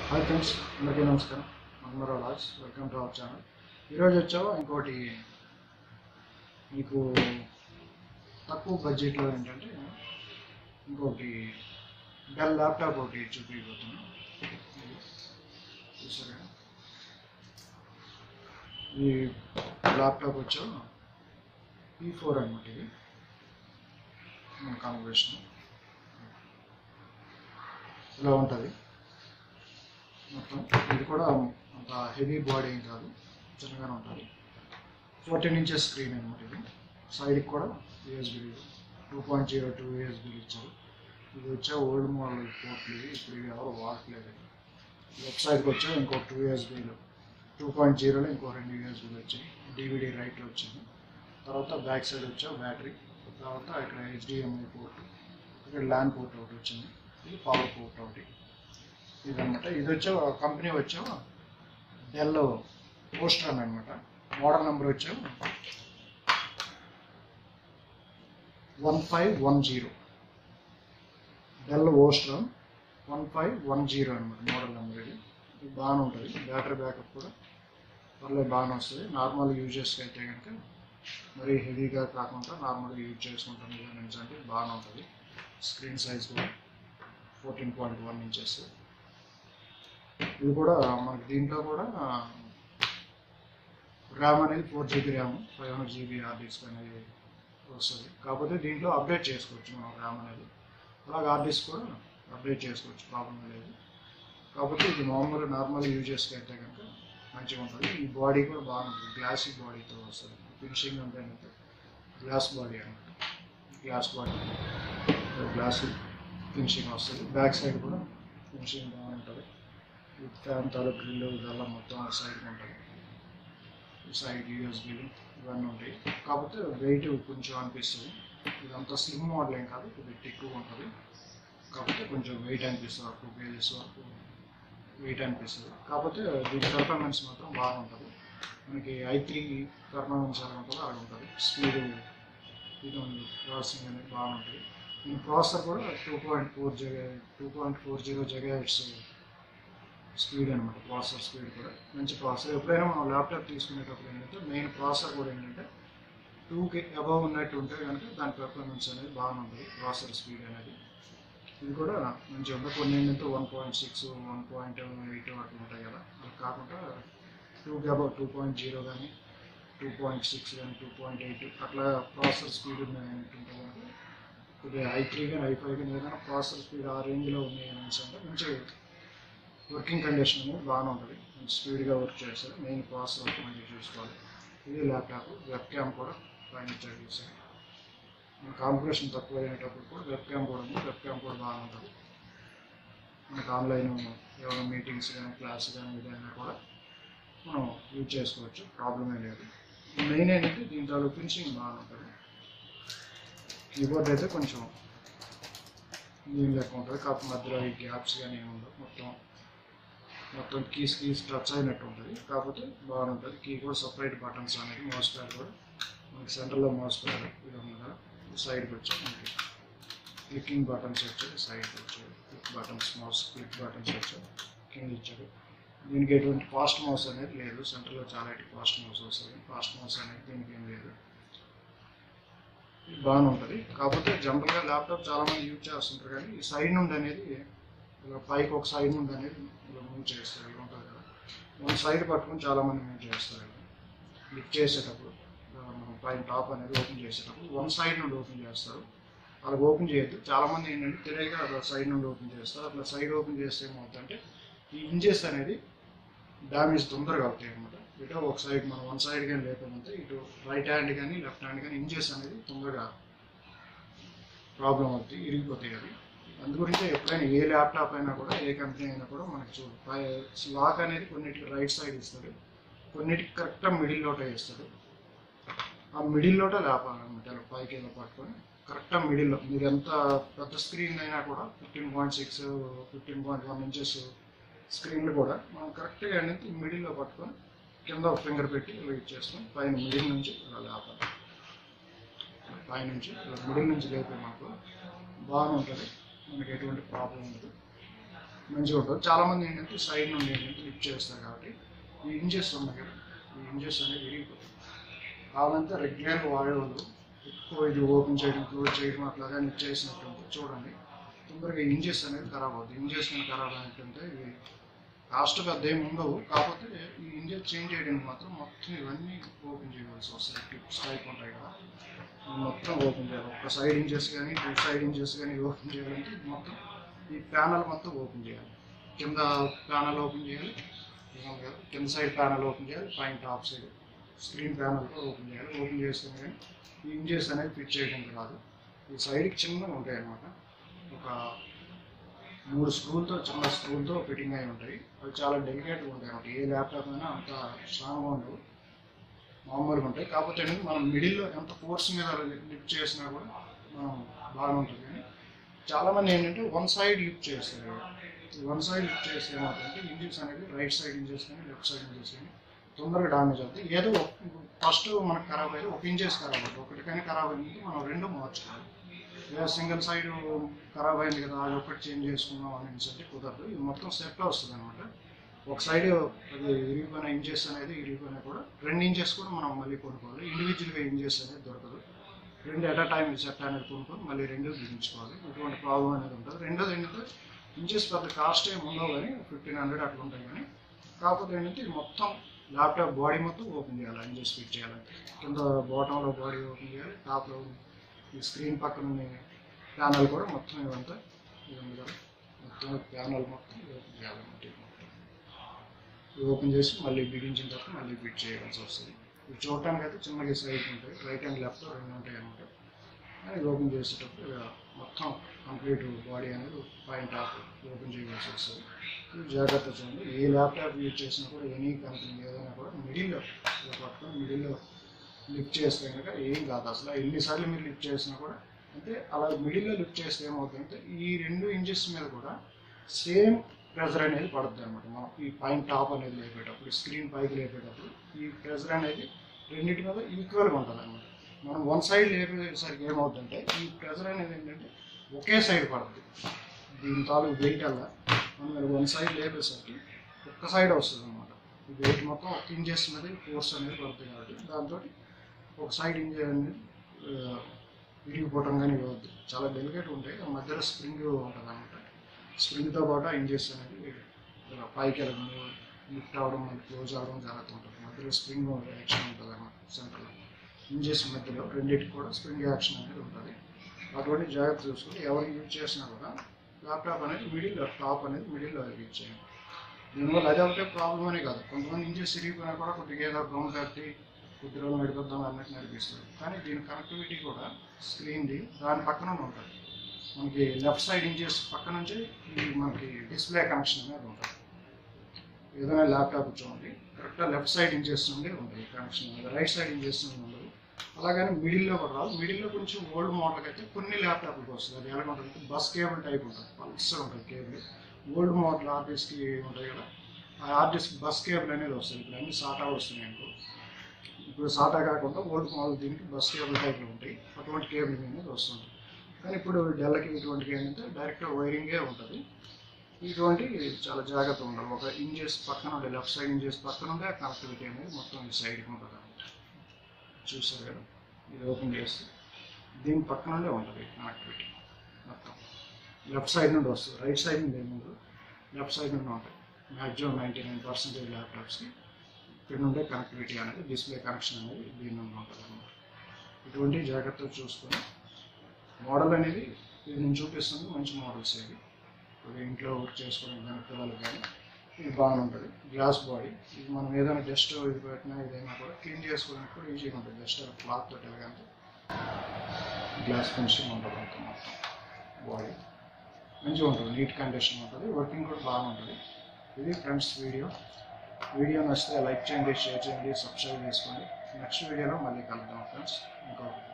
Hi friends అందరికీ నమస్కారం Mangal Raj welcome to our channel ఈరోజు వచ్చావా ఇంకోటి మీకు తక్కువ బడ్జెట్లో ఏంటంటే ఇంకోటి డెల్ ల్యాప్టాప్ ఒకటి చూపించబోతున్నాను ఇది చూసారా ఈ ల్యాప్టాప్ వచ్చా ఈ ఫోర్ అనమాట ఇది మన కాంబినేషన్ ఇలా ఉంటుంది మొత్తం ఇది కూడా అంత హెవీ బాడీ ఏం కాదు చిన్నగానే ఉంటుంది ఫోర్టీన్ ఇంచెస్ స్క్రీన్ అనమాట ఇది సైడ్కి కూడా USB two point zero two యూఎస్బీలు ఇచ్చారు ఇది వచ్చే ఓల్డ్ మోడల్ పోర్ట్లు ఇవి ఇప్పుడు ఇవి ఎవరు వాడట్లేదు లెఫ్ట్ సైడ్కి వచ్చా ఇంకో టూ యూఎస్బీలు టూ పాయింట్ జీరోలో ఇంకో రెండు యూఎస్బీలు వచ్చాయి డివిడి రైట్ వచ్చింది తర్వాత బ్యాక్ సైడ్ వచ్చా బ్యాటరీ తర్వాత ఇక్కడ హెచ్డిఎంఐ పోర్ట్ ఇక్కడ ల్యాండ్ పోర్ట్ ఒకటి వచ్చింది ఇది పవర్ పోర్ట్ ఒకటి ఇదన్నమాట ఇది వచ్చా కంపెనీ వచ్చా డెల్ పోస్టర్ అనమాట మోడల్ నెంబర్ వచ్చా one five one zero Dell Vostro one five one zero అనమాట మోడల్ నెంబర్ ఇది ఇది బాగానే ఉంటుంది బ్యాటరీ బ్యాకప్ కూడా పర్లేదు బాగానే వస్తుంది నార్మల్ యూజెస్కి అయితే కనుక మరీ హెవీగా కాకుండా నార్మల్గా యూజ్ చేసుకుంటాం నుంచి అంటే బాగానే ఉంటుంది స్క్రీన్ సైజ్ కూడా ఫోర్టీన్ పాయింట్ వన్ ఇంచెస్ ఇది కూడా మనకి దీంట్లో కూడా ర్యామ్ అనేది four GB RAM five hundred GB hard disk అనేది వస్తుంది కాకపోతే దీంట్లో అప్డేట్ చేసుకోవచ్చు మనం ర్యామ్ అనేది అలాగే హార్డ్ డిస్క్ కూడా అప్డేట్ చేసుకోవచ్చు ప్రాబ్లం లేదు కాకపోతే ఇది మామూలు నార్మల్ యూజెస్కి అయితే కనుక మంచిగా ఉంటుంది ఈ బాడీ కూడా బాగుంటుంది గ్లాసీ బాడీతో వస్తుంది ఫినిషింగ్ అంటే గ్లాస్ బాడీ అనమాట గ్లాస్ బాడీ గ్లాస్ ఫినిషింగ్ వస్తుంది బ్యాక్ సైడ్ కూడా ఫినిషింగ్ బాగుంటుంది ఫ్యాన్ తాలూ గ్రిల్ ఇదల్లా మొత్తం ఆ సైడ్ ఉంటుంది ఈ సైడ్ యూఎస్బీలు ఇవన్నీ ఉంటాయి కాకపోతే వెయిట్ కొంచెం అనిపిస్తుంది ఇదంతా స్లిమ్ మోడల్ ఏం కాదు కొద్దిగా ఎక్కువ ఉంటుంది కాకపోతే కొంచెం వెయిట్ అనిపిస్తుంది వరకు కేజీస్ వరకు వెయిట్ అనిపిస్తుంది కాకపోతే దీని పెర్ఫార్మెన్స్ మాత్రం బాగుంటుంది మనకి ఐ త్రీ పెర్ఫార్మెన్స్ ఎలా ఉంటుందో అలా ఉంటుంది స్పీడ్ ఇది ప్రాసెసింగ్ అనేది బాగుంటుంది ఈ ప్రాసెసర్ కూడా two point four giga two point four zero giga hertz speed అనమాట ప్రాసెసర్ స్పీడ్ కూడా మంచి ప్రాసెసర్ ఎప్పుడైనా మనం ల్యాప్టాప్ తీసుకునేటప్పుడు ఏంటంటే మెయిన్ ప్రాసెసర్ కూడా ఏంటంటే టూకి అబవ్ ఉన్నట్టు ఉంటే కనుక దాని పెర్ఫార్మెన్స్ అనేది బాగుంటుంది ప్రాసెసర్ స్పీడ్ అనేది ఇది కూడా మంచిగా ఉంటుంది కొన్ని ఏంటంటే one point six one point eight అట్లా ఉంటాయి కదా అలా కాకుండా టూకి అబవ్ టూ పాయింట్ జీరో కానీ టూ పాయింట్ సిక్స్ కానీ టూ పాయింట్ ఎయిట్ అట్లా ప్రాసెసర్ స్పీడ్ ఉంటుంది కనుక కొద్దిగా ఐ త్రీ కానీ ఐ ఫైవ్ కానీ ఏదైనా ప్రాసెసర్ స్పీడ్ ఆ రేంజ్లో ఉన్నాయి అనేసి అంటే మంచి వర్కింగ్ కండిషన్ అనేది బాగానే ఉంటుంది మంచి స్పీడ్గా వర్క్ చేస్తారు మెయిన్ ప్రాసెసర్ వర్క్ మంచిగా చూసుకోవాలి ఇది ల్యాప్టాప్ వెబ్ క్యామ్ కూడా పైన ఇచ్చాడు చూసారు కాంపిటీషన్ తక్కువ అయినప్పుడు కూడా వెబ్ క్యామ్ కూడా ఉంది వెబ్ క్యామ్ కూడా బాగా ఉంటుంది మనకు ఆన్లైన్ ఏమైనా మీటింగ్స్ కానీ క్లాస్ కానీ ఏదైనా కూడా మనం యూజ్ చేసుకోవచ్చు ప్రాబ్లమే లేదు మెయిన్ ఏంటంటే దీంట్లో ఫినిషింగ్ బాగా ఉంటుంది కీబోర్డ్ అయితే కొంచెం దీని లెక్క ఉంటుంది కాకపోతే మధ్యలో ఈ గ్యాప్స్ కానీ ఏమి ఉండవు మొత్తం మొత్తం కీస్ కీస్ టచ్ అయినట్టు ఉంటుంది కాకపోతే బాగుంటుంది కీ కూడా సపరేట్ బటన్స్ అనేది మౌస్ ప్యాడ్ కూడా మనకి సెంటర్లో మౌస్ ప్యాడ్ ఇది ఉంది కదా సైడ్కి వచ్చాయి మనకి క్లిక్కింగ్ బటన్స్ వచ్చాయి సైడ్కి వచ్చాయి click buttons mouse click buttons వచ్చాయి కింద ఇచ్చారు దీనికి ఎటువంటి ఫాస్ట్ మౌస్ అనేది లేదు సెంటర్లో చాలా ఫాస్ట్ మౌస్ వస్తుంది ఫాస్ట్ మౌస్ అనేది దీనికి ఏం లేదు బాగానే ఉంటుంది కాకపోతే జనరల్గా ల్యాప్టాప్ చాలామంది యూజ్ చేస్తుంటారు కానీ ఈ సైడ్ నుండి అనేది ఇలా పైకి ఒక సైడ్ నుండి అనేది ఇలా మూవ్ చేస్తారు ఇలా ఉంటుంది కదా వన్ సైడ్ పట్టుకొని చాలామంది మూవ్ చేస్తారు లిఫ్ట్ చేసేటప్పుడు ఇలా మనం పైన టాప్ అనేది ఓపెన్ చేసేటప్పుడు వన్ సైడ్ నుండి ఓపెన్ చేస్తారు అలా ఓపెన్ చేయొద్దు చాలామంది ఏంటంటే తెలియక అట్లా సైడ్ నుండి ఓపెన్ చేస్తారు అట్లా సైడ్ ఓపెన్ చేస్తే ఏమవుతుందంటే ఈ ఇంజెస్ అనేది డ్యామేజ్ తొందరగా అవుతాయి అనమాట ఇటు ఒక సైడ్ మనం వన్ సైడ్ కానీ లేకపోతే ఇటు రైట్ హ్యాండ్ కానీ లెఫ్ట్ హ్యాండ్ కానీ ఇంజెస్ అనేది తొందరగా ప్రాబ్లం అవుతుంది ఇరిగిపోతాయి అవి అందుగురించి ఎప్పుడైనా ఏ ల్యాప్టాప్ అయినా కూడా ఏ కంపెనీ అయినా కూడా మనకి చూడు లాక్ అనేది కొన్నిటికి రైట్ సైడ్ ఇస్తాడు కొన్నిటికి కరెక్ట్గా మిడిల్ లోట ఇస్తాడు ఆ మిడిల్ లోట లేపాలన్నమాట ఇలా పైకి ఇలా పట్టుకొని కరెక్ట్గా మిడిల్లో మీరు ఎంత పెద్ద స్క్రీన్ అయినా కూడా fifteen point six fifteen point one inches స్క్రీన్లు కూడా మనం కరెక్ట్గా అనేది మిడిల్లో పట్టుకొని కింద ఒక ఫింగర్ పెట్టి ఇలా ఇచ్చేస్తాం పైన మిడిల్ నుంచి ఇలా లేపాలి పైనుంచి ఇలా మిడిల్ నుంచి లేపే మాకు బాగానే ఉంటుంది మనకి ఎటువంటి ప్రాబ్లం ఉండదు మంచిగా ఉంటుంది చాలామంది ఏంటంటే సైడ్ నుండి ఏంటంటే లిఫ్ట్ చేస్తారు కాబట్టి ఈ ఇంజెస్ ఉన్నాయి కదా ఈ ఇంజెస్ అనేవి విరిగిపోతాయి కావాలంటే రెగ్యులర్గా వాడేవాళ్ళు ఎక్కువ ఇది ఓపెన్ చేయడం క్లోజ్ చేయడం అట్లాగా లిఫ్ట్ చేసినట్టు ఉంటుంది చూడండి తొందరగా ఇంజెస్ అనేది ఖరాబ్ అవుతుంది ఇంజెస్ అనేది ఖరాబ్ అయినట్టుంటే ఇవి కాస్ట్ పెద్ద ఏమి ఉండవు కాకపోతే ఈ ఇంజెస్ చేంజ్ చేయడానికి మాత్రం మొత్తం ఇవన్నీ ఓపెన్ చేయవలసి వస్తుంది క్లిప్స్ టైప్ ఉంటాయి కదా ఇవి మొత్తం ఓపెన్ చేయాలి ఒక సైడ్ ఇంచెస్ కానీ టూ సైడ్ ఇంచెస్ కానీ ఓపెన్ చేయాలంటే ఇది మొత్తం ఈ ప్యానల్ మొత్తం ఓపెన్ చేయాలి కింద ప్యానల్ ఓపెన్ చేయాలి ఇదిగోండి కదా, కింద సైడ్ ప్యానల్ ఓపెన్ చేయాలి పైన టాప్ సైడ్ స్క్రీన్ ప్యానల్ కూడా ఓపెన్ చేయాలి ఓపెన్ చేసుకుని కానీ ఈ ఇంజెస్ అనేది ఫిట్ చేయడానికి రాదు ఈ సైడ్కి చిన్నగా ఉంటాయి అన్నమాట ఒక మూడు స్క్రూలతో చిన్న స్క్రూలతో ఫిట్టింగ్ అయి ఉంటాయి అవి చాలా డెలికేట్గా ఉంటాయి అన్నమాట ఏ ల్యాప్టాప్ అయినా అంత స్ట్రాంగ్గా ఉండవు మామూలుగా ఉంటాయి కాకపోతే ఏంటంటే మనం మిడిల్లో ఎంత ఫోర్స్ మీద లిఫ్ట్ చేసినా కూడా మనం బాగా ఉంటుంది కానీ చాలామంది ఏంటంటే వన్ సైడ్ లిఫ్ట్ చేస్తారు వన్ సైడ్ లిఫ్ట్ చేస్తే ఏమవుతుందంటే ఇంజిన్స్ అనేది రైట్ సైడ్ ఇంజెస్ కానీ లెఫ్ట్ సైడ్ ఇంజెస్ కానీ తొందరగా డామేజ్ అవుతాయి ఏదో ఫస్ట్ మనకు ఖరాబ్ అయ్యి ఒక ఇంచెస్ ఖరాబ్ అవుతుంది ఒకటి కానీ ఖరాబ్ అయింది మనం రెండు మార్చుకోవాలి లేదా సింగిల్ సైడ్ ఖరాబ్ అయింది కదా అది ఒకటి చేంజ్ చేసుకుందాం అనేసి అంటే కుదరదు ఇది మొత్తం సెట్ వస్తుంది అనమాట ఒక సైడ్ అది ఇరిగిపోయిన ఇంచెస్ అనేది ఇరిగిపోయినా కూడా రెండు ఇంచెస్ కూడా మనం మళ్ళీ కొనుక్కోవాలి ఇండివిజువల్గా ఇంచెస్ అనేది దొరకదు రెండు ఎట్ అ టైం సెట్ అనేది కొనుక్కొని మళ్ళీ రెండు బిగించుకోవాలి ఇటువంటి ప్రాబ్లం అనేది ఉంటుంది రెండోది ఏంటంటే ఇంచెస్ పెద్ద కాస్ట్ ఏమి ఉండవు కానీ ఫిఫ్టీన్ హండ్రెడ్ అట్లా ఉంటాయి కానీ కాకపోతే ఏంటంటే ఇది మొత్తం ల్యాప్టాప్ బాడీ మొత్తం ఓపెన్ చేయాలి ఇంచెస్ ఫిట్ చేయాలి కింద బాటంలో బాడీ ఓపెన్ చేయాలి టాప్లో ఈ స్క్రీన్ పక్కన ప్యానల్ కూడా మొత్తం ఇవంతా ఇది ఉంది కదా మొత్తం ప్యానల్ మొత్తం ఓపెన్ చేయాలన్నమాట ఇది మొత్తం. ఇది ఓపెన్ చేసి మళ్ళీ బిగించిన తర్వాత మళ్ళీ ఫిట్ చేయాల్సి వస్తుంది ఇది చూడటానికి అయితే చిన్నగా సైడ్ ఉంటాయి రైట్ అండ్ లెఫ్ట్ రెండు ఉంటాయి అనమాట ఇది ఓపెన్ చేసేటప్పుడు ఇక మొత్తం కంప్లీట్ బాడీ అనేది పైన టాప్ ఓపెన్ చేయాల్సి వస్తుంది ఇది జాగ్రత్త చూడండి ఏ ల్యాప్టాప్ యూజ్ చేసినా కూడా ఎనీ కంపెనీ ఏదైనా కూడా మిడిల్లో ఇలా పట్టుకొని మిడిల్లో లిఫ్ట్ చేస్తే కనుక ఏం కాదు అసలు ఎన్నిసార్లు మీరు లిఫ్ట్ చేసినా కూడా అంటే అలా మిడిల్లో లిఫ్ట్ చేస్తే ఏమవుతుందంటే ఈ రెండు ఇంచెస్ మీద కూడా సేమ్ ప్రెజర్ అనేది పడుతుంది అనమాట మనం ఈ పైన టాప్ అనేది లేపేటప్పుడు స్క్రీన్ పైకి లేపేటప్పుడు ఈ ప్రెజర్ అనేది రెండింటి మీద ఈక్వల్గా ఉంటుంది అనమాట మనం వన్ సైడ్ లేపేసరికి ఏమవుతుందంటే ఈ ప్రెజర్ అనేది ఏంటంటే ఒకే సైడ్ పడుతుంది దీని తాలూకు వెయిట్ అలా మనం వన్ సైడ్ లేపేసరికి ఒక్క సైడ్ వస్తుంది అనమాట ఈ వెయిట్ మొత్తం ఒక ఇంచెస్ మీద ఫోర్స్ అనేది పడుతుంది కాబట్టి దాంతో ఒక సైడ్ ఇంజన్ అనేది ఆ, విరిగిపోవటం కానీ ఇవ్వద్దు చాలా డెలికేట్ ఉంటాయి ఆ మధ్యలో స్ప్రింగ్ ఉంటుంది అనమాట స్ప్రింగ్తో పాటు ఆ ఇంజెస్ అనేది ఇలా పైకి వెళ్ళడం లిఫ్ట్ అవ్వడం మళ్ళీ క్లోజ్ అవ్వడం జరుగుతూ ఉంటుంది మధ్యలో స్ప్రింగ్ యాక్షన్ ఉంటుంది అనమాట సెంటర్లో ఇంజెస్ మధ్యలో రెండింటికి కూడా స్ప్రింగ్ యాక్షన్ అనేది ఉంటుంది అటువంటి జాగ్రత్త చూసుకొని ఎవరు యూజ్ చేసినా కూడా ల్యాప్టాప్ అనేది మిడిల్ టాప్ అనేది మిడిల్లో యూజ్ చేయండి దీనివల్ల అదే ఒకటే ప్రాబ్లం అనే కాదు కొంతమంది ఇంజెస్ తిరిగిపోయినా కూడా కొద్దిగా ఏదో గమ్ కట్టి కొద్ది రోజులు నడిపిద్దాం అన్నట్టు నడిపిస్తారు కానీ దీని కనెక్టివిటీ కూడా స్క్రీన్ది దాని పక్కన ఉంటుంది మనకి లెఫ్ట్ సైడ్ ఇంజెస్ పక్క నుంచి ఈ మనకి డిస్ప్లే కనెక్షన్ అనేది ఉంటుంది ఏదైనా ల్యాప్టాప్ చూడండి కరెక్ట్గా లెఫ్ట్ సైడ్ ఇంజెస్ నుండి ఉంటుంది కనెక్షన్ అనేది రైట్ సైడ్ ఇంజెస్ నుండి ఉండదు అలాగని మిడిల్లో కూడా రాదు మిడిల్లో కొంచెం ఓల్డ్ మోడల్కి అయితే కొన్ని ల్యాప్టాప్లకు వస్తుంది అది ఎలా ఉంటుంది బస్ కేబుల్ టైప్ ఉంటుంది పల్సర్ ఉంటుంది cable old model hard disk ఉంటాయి కదా ఆ హార్డ్ డిస్క్ బస్ కేబుల్ అనేది వస్తుంది ఇప్పుడు అన్ని సాటా వస్తున్నాయి అనుకో ఇప్పుడు సాటా కాకుండా ఓల్డ్ మోడల్ దీనికి బస్ కేబుల్ టైప్లో ఉంటాయి అటువంటి కేబుల్ అనేది వస్తుంది కానీ ఇప్పుడు డెల్లకి ఇటువంటివి ఏంటంటే డైరెక్ట్ వైరింగే ఉంటుంది ఇటువంటి చాలా జాగ్రత్త ఉండాలి ఒక ఇంజెస్ పక్కన ఉండే లెఫ్ట్ సైడ్ ఇంజెస్ పక్కన ఉండే ఆ కనెక్టివిటీ అనేది మొత్తం ఈ సైడ్కి ఉంటుంది అన్నమాట చూసారు కదా ఇది ఓపెన్ చేస్తే దీని పక్కన ఉండే ఉంటుంది కనెక్టివిటీ మొత్తం లెఫ్ట్ సైడ్ నుండి వస్తుంది రైట్ సైడ్ నుండి ఏముండదు లెఫ్ట్ సైడ్ నుండి ఉంటాయి మ్యాక్సిమం నైంటీ నైన్ పర్సెంటేజ్ ల్యాప్టాప్స్కి ఇక్కడ నుండే కనెక్టివిటీ అనేది డిస్ప్లే కనెక్షన్ అనేది దీని నుండి ఉంటుంది అన్నమాట ఇటువంటి జాగ్రత్తలు చూసుకొని మోడల్ అనేది ఇది నేను చూపిస్తుంది మంచి మోడల్స్ ఇవి ఇప్పుడు ఇంట్లో వర్క్ చేసుకోవడం కానీ పిల్లలు కానీ ఇది బాగానే ఉంటుంది గ్లాస్ బాడీ ఇది మనం ఏదైనా డస్ట్ ఇది పెట్టినా ఏదైనా కూడా క్లీన్ చేసుకోవడానికి కూడా ఈజీగా ఉంటుంది జస్ట్ క్లాత్ తోటి ఎలాగంటే గ్లాస్ ఫినిషింగ్ ఉంటుంది మొత్తం మొత్తం బాడీ మంచిగా ఉంటుంది నీట్ కండిషన్ ఉంటుంది వర్కింగ్ కూడా బాగా ఉంటుంది ఇది ఫ్రెండ్స్ వీడియో వీడియో నచ్చితే లైక్ చేయండి షేర్ చేయండి సబ్స్క్రైబ్ చేసుకోండి నెక్స్ట్ వీడియోలో మళ్ళీ కలుద్దాం ఫ్రెండ్స్ ఇంకొక